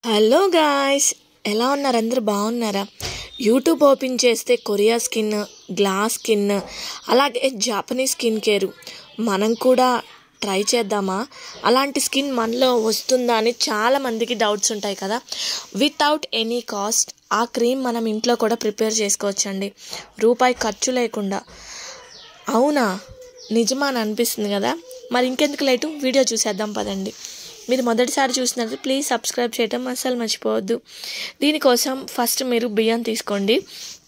hello guys ఎలా ఉన్నారు అందరూ బాగున్నారా యూట్యూబ్ ఓపెన్ చేస్తే కొరియా స్కిన్ గ్లాస్ స్కిన్ అలాగే జాపనీస్ స్కిన్ కేర్ మనం కూడా ట్రై చేద్దామా అలాంటి స్కిన్ మనలో వస్తుందా అని చాలా మందికి డౌట్స్ ఉంటాయి కదా వితౌట్ ఎనీ కాస్ట్ ఆ క్రీమ్ మనం ఇంట్లో కూడా ప్రిపేర్ చేసుకోవచ్చండి రూపాయి ఖర్చు లేకుండా అవునా నిజమా అని అనిపిస్తుంది కదా మరి ఇంకెందుకు లేటు వీడియో చూసేద్దాం పదండి మీరు మొదటిసారి చూసినట్టు ప్లీజ్ సబ్స్క్రైబ్ చేయడం అస్సలు మర్చిపోవద్దు దీనికోసం ఫస్ట్ మీరు బియ్యం తీసుకోండి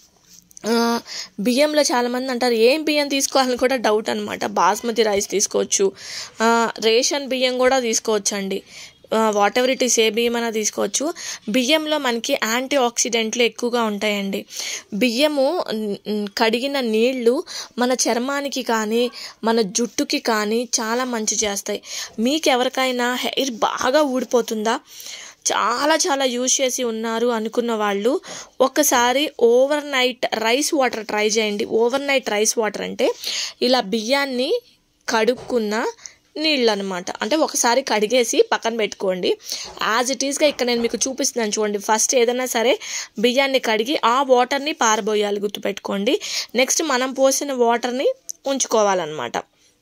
ఆ, బియ్యంలో చాలామంది అంటారు ఏం బియ్యం తీసుకోవాలని కూడా డౌట్ అనమాట బాస్మతి రైస్ తీసుకోవచ్చు ఆ, రేషన్ బియ్యం కూడా తీసుకోవచ్చు అండి వాట్ ఎవర్ ఇట్ ఈస్ ఏ బియ్యం అయినా తీసుకోవచ్చు బియ్యంలో మనకి యాంటీ ఆక్సిడెంట్లు ఎక్కువగా ఉంటాయండి బియ్యము న్- న్- కడిగిన నీళ్లు మన చర్మానికి కానీ మన జుట్టుకి కానీ చాలా మంచి చేస్తాయి మీకు ఎవరికైనా హెయిర్ బాగా ఊడిపోతుందా చాలా చాలా యూజ్ చేసి ఉన్నారు అనుకున్న వాళ్ళు ఒక్కసారి overnight rice water try చేయండి ఓవర్ నైట్ రైస్ వాటర్ అంటే ఇలా బియ్యాన్ని కడుక్కున్న నీళ్ళు అనమాట అంటే ఒకసారి కడిగేసి పక్కన పెట్టుకోండి యాజ్ ఇట్ ఈస్గా ఇక్కడ నేను మీకు చూపిస్తున్నాను చూడండి ఫస్ట్ ఏదైనా సరే బియ్యాన్ని కడిగి ఆ వాటర్ని పారబోయాలి గుర్తుపెట్టుకోండి నెక్స్ట్ మనం పోసిన వాటర్ని ఉంచుకోవాలన్నమాట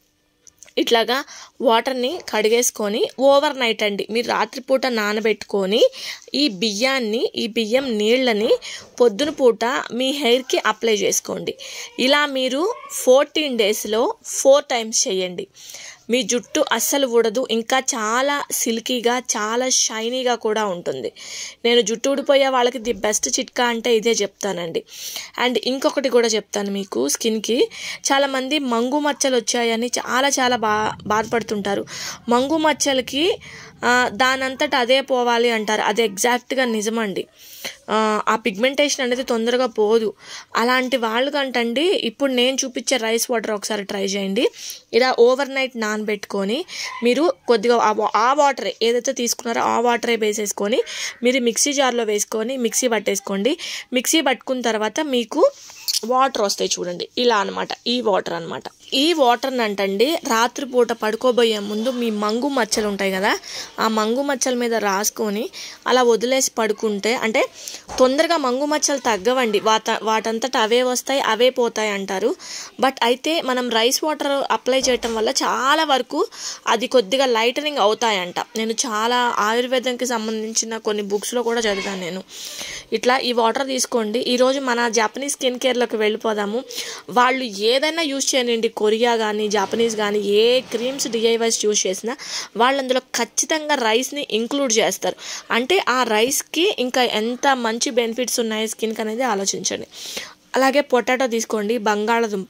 ఇట్లాగా వాటర్ని కడిగేసుకొని ఓవర్ నైట్ అండి మీరు రాత్రిపూట నానబెట్టుకొని ఈ బియ్యాన్ని ఈ బియ్యం నీళ్ళని పొద్దున పూట మీ హెయిర్కి అప్లై చేసుకోండి ఇలా మీరు ఫోర్టీన్ డేస్లో ఫోర్ టైమ్స్ చేయండి మీ జుట్టు అస్సలు ఊడదు ఇంకా చాలా సిల్కీగా చాలా షైనీగా కూడా ఉంటుంది నేను జుట్టు ఊడిపోయే వాళ్ళకి ది బెస్ట్ చిట్కా అంటే ఇదే చెప్తానండి అండ్ ఇంకొకటి కూడా చెప్తాను మీకు స్కిన్కి చాలామంది మంగు మచ్చలు వచ్చాయని చాలా చాలా బా బాధపడుతుంటారు మంగు మచ్చలకి ఆ, దానంతట అదే పోవాలి అంటారు అది ఎగ్జాక్ట్గా నిజమండి ఆ, ఆ పిగ్మెంటేషన్ అనేది తొందరగా పోదు అలాంటి వాళ్ళకంటండి ఇప్పుడు నేను చూపించే రైస్ వాటర్ ఒకసారి ట్రై చేయండి ఇలా ఓవర్ నైట్ నానబెట్టుకొని మీరు కొద్దిగా ఆ వా- ఆ వాటరే ఏదైతే తీసుకున్నారో ఆ వాటరే వేసేసుకొని మీరు మిక్సీ జార్లో వేసుకొని మిక్సీ పట్టేసుకోండి మిక్సీ పట్టుకున్న తర్వాత మీకు వాటర్ వస్తాయి చూడండి ఇలా అనమాట ఈ వాటర్ అనమాట ఈ వాటర్ని అంటండి రాత్రిపూట పడుకోబోయే ముందు మీ మంగు మచ్చలు ఉంటాయి కదా ఆ మంగు మచ్చల మీద రాసుకొని అలా వదిలేసి పడుకుంటే అంటే తొందరగా మంగు మచ్చలు తగ్గవండి వాట వాటంతట అవే వస్తాయి అవే పోతాయి అంటారు బట్ అయితే మనం రైస్ వాటర్ అప్లై చేయటం వల్ల చాలా వరకు అది కొద్దిగా లైటనింగ్ అవుతాయంట నేను చాలా ఆయుర్వేదంకి సంబంధించిన కొన్ని బుక్స్లో కూడా చదివాను నేను ఇట్లా ఈ వాటర్ తీసుకోండి ఈరోజు మన జాపనీస్ స్కిన్ కేర్లోకి వెళ్ళిపోదాము వాళ్ళు ఏదైనా యూజ్ చేయనండి కొరియా కానీ జాపనీస్ కానీ ఏ క్రీమ్స్ డిఐవైస్ యూజ్ చేసినా వాళ్ళు అందులో ఖచ్చితంగా రైస్ని ఇంక్లూడ్ చేస్తారు అంటే ఆ రైస్కి ఇంకా ఎంత మంచి బెనిఫిట్స్ ఉన్నాయి స్కిన్కి అనేది ఆలోచించండి అలాగే పొటాటో తీసుకోండి బంగాళదుంప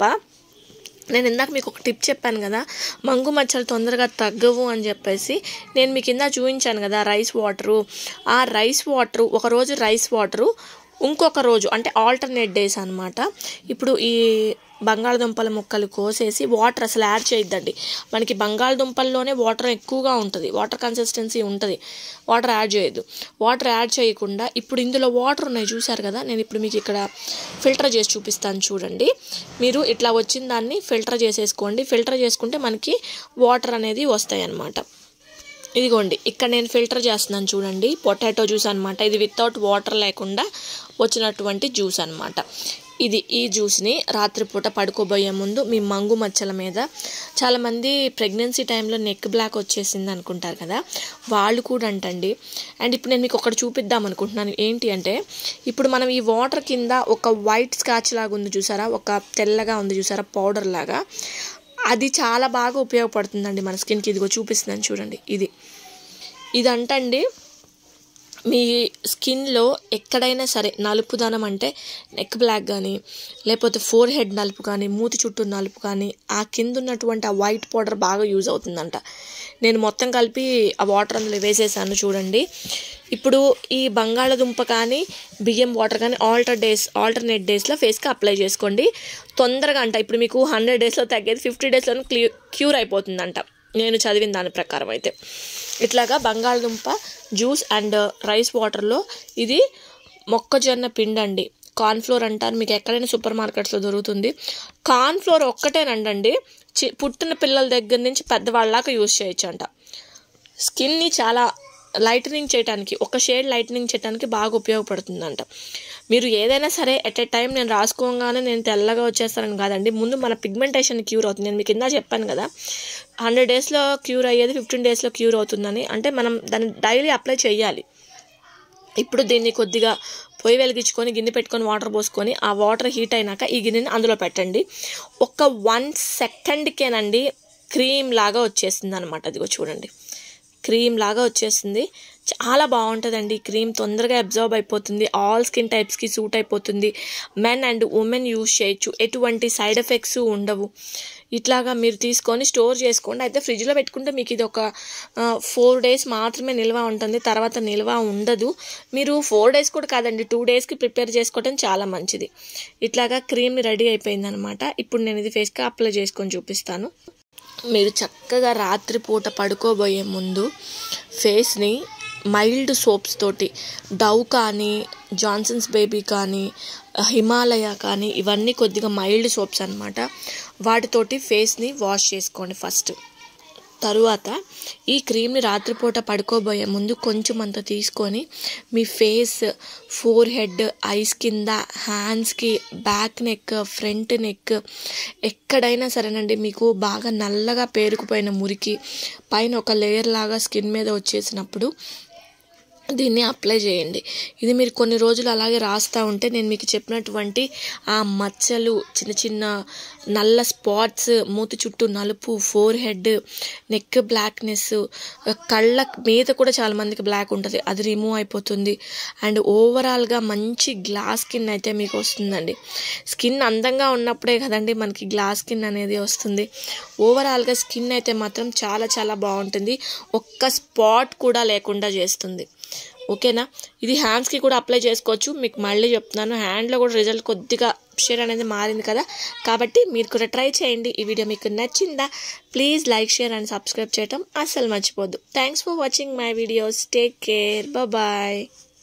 నేను ఇందాక మీకు ఒక టిప్ చెప్పాను కదా మంగు మచ్చలు తొందరగా తగ్గవు అని చెప్పేసి నేను మీకు ఇందా చూపించాను కదా రైస్ వాటరు ఆ రైస్ వాటరు ఒక రోజు రైస్ వాటరు ఇంకొక రోజు అంటే ఆల్టర్నేట్ డేస్ అనమాట ఇప్పుడు ఈ బంగాళదుంపల ముక్కలు కోసేసి వాటర్ అసలు యాడ్ చేయొద్దండి మనకి బంగాళదుంపల్లోనే వాటర్ ఎక్కువగా ఉంటుంది వాటర్ కన్సిస్టెన్సీ ఉంటుంది వాటర్ యాడ్ చేయొద్దు వాటర్ యాడ్ చేయకుండా ఇప్పుడు ఇందులో వాటర్ ఉన్నాయి చూసారు కదా నేను ఇప్పుడు మీకు ఇక్కడ ఫిల్టర్ చేసి చూపిస్తాను చూడండి మీరు ఇట్లా వచ్చిన దాన్ని ఫిల్టర్ చేసేసుకోండి ఫిల్టర్ చేసుకుంటే మనకి వాటర్ అనేది వస్తాయి అన్నమాట ఇదిగోండి ఇక్కడ నేను ఫిల్టర్ చేస్తున్నాను చూడండి పొటాటో జ్యూస్ అనమాట ఇది వితౌట్ వాటర్ లేకుండా వచ్చినటువంటి జ్యూస్ అనమాట ఇది ఈ జ్యూస్ని రాత్రిపూట పడుకోబోయే ముందు మీ మంగు మచ్చల మీద చాలామంది ప్రెగ్నెన్సీ టైంలో నెక్ బ్లాక్ వచ్చేసింది అనుకుంటారు కదా వాళ్ళు కూడా అంటండి అండ్ ఇప్పుడు నేను మీకు ఒకటి చూపిద్దాం అనుకుంటున్నాను ఏంటి అంటే ఇప్పుడు మనం ఈ వాటర్ కింద ఒక వైట్ స్కాచ్ లాగా ఉంది చూసారా ఒక తెల్లగా ఉంది చూసారా పౌడర్ లాగా అది చాలా బాగా ఉపయోగపడుతుందండి మన స్కిన్కి ఇదిగో చూపిస్తున్నాను చూడండి ఇది ఇదంటండి మీ స్కిన్లో ఎక్కడైనా సరే నలుపుదనం అంటే నెక్ బ్లాక్ కానీ లేకపోతే ఫోర్ హెడ్ నలుపు కానీ మూతి చుట్టూ నలుపు కానీ ఆ కింద ఉన్నటువంటి ఆ వైట్ పౌడర్ బాగా యూజ్ అవుతుందంట నేను మొత్తం కలిపి ఆ వాటర్ అందులో వేసేసాను చూడండి ఇప్పుడు ఈ బంగాళదుంప కానీ బియ్యం వాటర్ కానీ ఆల్టర్ డేస్ ఆల్టర్నేట్ డేస్లో ఫేస్కి అప్లై చేసుకోండి తొందరగా అంట ఇప్పుడు మీకు హండ్రెడ్ డేస్లో తగ్గేది ఫిఫ్టీ డేస్లో క్లియర్ క్యూర్ అయిపోతుందంట నేను చదివిన దాని ప్రకారం అయితే ఇట్లాగా బంగాళదుంప జ్యూస్ అండ్ రైస్ వాటర్లో ఇది మొక్కజొన్న పిండి అండి కార్న్ఫ్లోర్ అంటారు మీకు ఎక్కడైనా సూపర్ మార్కెట్స్లో దొరుకుతుంది కార్న్ఫ్లోర్ ఒక్కటేనండి చి పుట్టిన పిల్లల దగ్గర నుంచి పెద్దవాళ్ళలాగా యూజ్ చేయొచ్చు అంట స్కిన్ని చాలా లైటనింగ్ చేయడానికి ఒక షేడ్ లైటనింగ్ చేయడానికి బాగా ఉపయోగపడుతుందంట మీరు ఏదైనా సరే ఎట్ ఎ టైం నేను రాసుకోగానే నేను తెల్లగా వచ్చేస్తానని కాదండి ముందు మన పిగ్మెంటేషన్ క్యూర్ అవుతుంది నేను మీకు కింద చెప్పాను కదా హండ్రెడ్ డేస్లో క్యూర్ అయ్యేది ఫిఫ్టీన్ డేస్లో క్యూర్ అవుతుందని అంటే మనం దాన్ని డైలీ అప్లై చేయాలి ఇప్పుడు దీన్ని కొద్దిగా పొయ్యి వెలిగించుకొని గిన్నె పెట్టుకొని వాటర్ పోసుకొని ఆ వాటర్ హీట్ అయినాక ఈ గిన్నెని అందులో పెట్టండి ఒక వన్ సెకండ్కేనండి క్రీమ్ లాగా వచ్చేసింది అనమాట అదిగో చూడండి క్రీమ్ లాగా వచ్చేసింది చాలా బాగుంటుందండి ఈ క్రీమ్ తొందరగా అబ్జర్వ్ అయిపోతుంది ఆల్ స్కిన్ టైప్స్కి సూట్ అయిపోతుంది మెన్ అండ్ ఉమెన్ యూస్ చేయొచ్చు ఎటువంటి సైడ్ ఎఫెక్ట్స్ ఉండవు ఇట్లాగా మీరు తీసుకొని స్టోర్ చేసుకోండి అయితే ఫ్రిడ్జ్లో పెట్టుకుంటే మీకు ఇది ఒక ఫోర్ డేస్ మాత్రమే నిల్వ ఉంటుంది తర్వాత నిల్వ ఉండదు మీరు ఫోర్ డేస్ కూడా కాదండి టూ డేస్కి ప్రిపేర్ చేసుకోవడం చాలా మంచిది ఇట్లాగా క్రీమ్ రెడీ అయిపోయిందనమాట ఇప్పుడు నేను ఇది ఫేస్కి అప్లై చేసుకొని చూపిస్తాను మీరు చక్కగా రాత్రిపూట పడుకోబోయే ముందు ఫేస్ని మైల్డ్ సోప్స్ తోటి డవ్ కానీ జాన్సన్స్ బేబీ కానీ హిమాలయ కానీ ఇవన్నీ కొద్దిగా మైల్డ్ సోప్స్ అనమాట వాటితోటి ఫేస్ని వాష్ చేసుకోండి ఫస్ట్ తరువాత ఈ క్రీమ్ని రాత్రిపూట పడుకోబోయే ముందు కొంచెం అంత తీసుకొని మీ ఫేస్ ఫోర్ హెడ్ ఐస్ కింద హ్యాండ్స్కి బ్యాక్ నెక్ ఫ్రంట్ నెక్ ఎక్కడైనా సరేనండి మీకు బాగా నల్లగా పేరుకుపోయిన మురికి పైన ఒక లేయర్ లాగా స్కిన్ మీద వచ్చేసినప్పుడు దీన్ని అప్లై చేయండి ఇది మీరు కొన్ని రోజులు అలాగే రాస్తూ ఉంటే నేను మీకు చెప్పినటువంటి ఆ మచ్చలు చిన్న చిన్న నల్ల స్పాట్స్ మూతి చుట్టూ నలుపు ఫోర్ హెడ్ నెక్ బ్లాక్నెస్ కళ్ళ మీద కూడా చాలా మందికి బ్లాక్ ఉంటుంది అది రిమూవ్ అయిపోతుంది అండ్ ఓవరాల్గా మంచి గ్లాస్ స్కిన్ అయితే మీకు వస్తుందండి స్కిన్ అందంగా ఉన్నప్పుడే కదండి మనకి గ్లాస్ స్కిన్ అనేది వస్తుంది ఓవరాల్గా స్కిన్ అయితే మాత్రం చాలా చాలా బాగుంటుంది ఒక్క స్పాట్ కూడా లేకుండా చేస్తుంది ఓకేనా ఇది హ్యాండ్స్కి కూడా అప్లై చేసుకోవచ్చు మీకు మళ్ళీ చెప్తున్నాను హ్యాండ్లో కూడా రిజల్ట్ కొద్దిగా షేర్ అనేది మారింది కదా కాబట్టి మీరు కూడా ట్రై చేయండి ఈ వీడియో మీకు నచ్చిందా please like share and subscribe చేయటం అస్సలు మర్చిపోద్దు thanks for watching my videos take care bye